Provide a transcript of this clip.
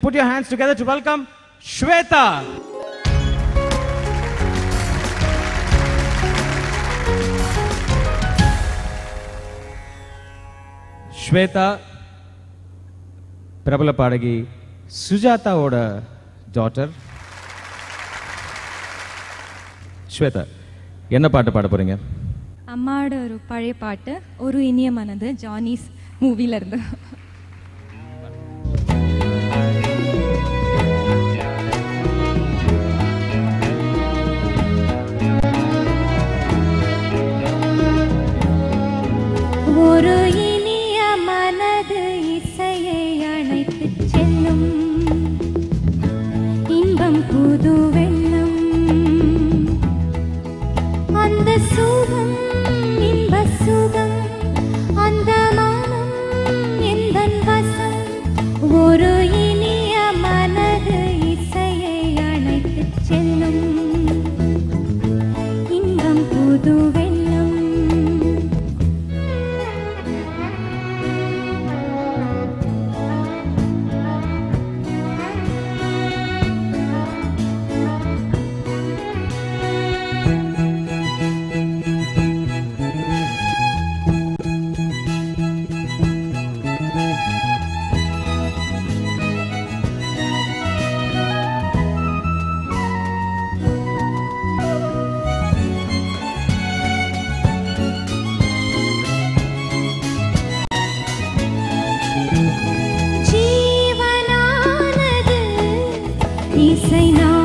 put your hands together to welcome Shweta. Shweta பிரபல பாடகி சுஜாதாவோட daughter Shweta என்ன பாட்டு பாட போறீங்க அம்மாவோட ஒரு பழைய பாட்டு ஒரு இனிய மனது ஜானிஸ் மூவில இருந்து ஒரு இனிய மனது இசையை அணைத்துச் செல்லும் இன்பம் புது வெள்ளம் அந்த சுகம் இன்ப சுகம் அந்த மனம் எந்தன் வசம் ஒரு இனிய மனது இசையை அணைத்துச் செல்லும் இன்பம் புது வெள்ளம் ஜீவனானது இசை நான்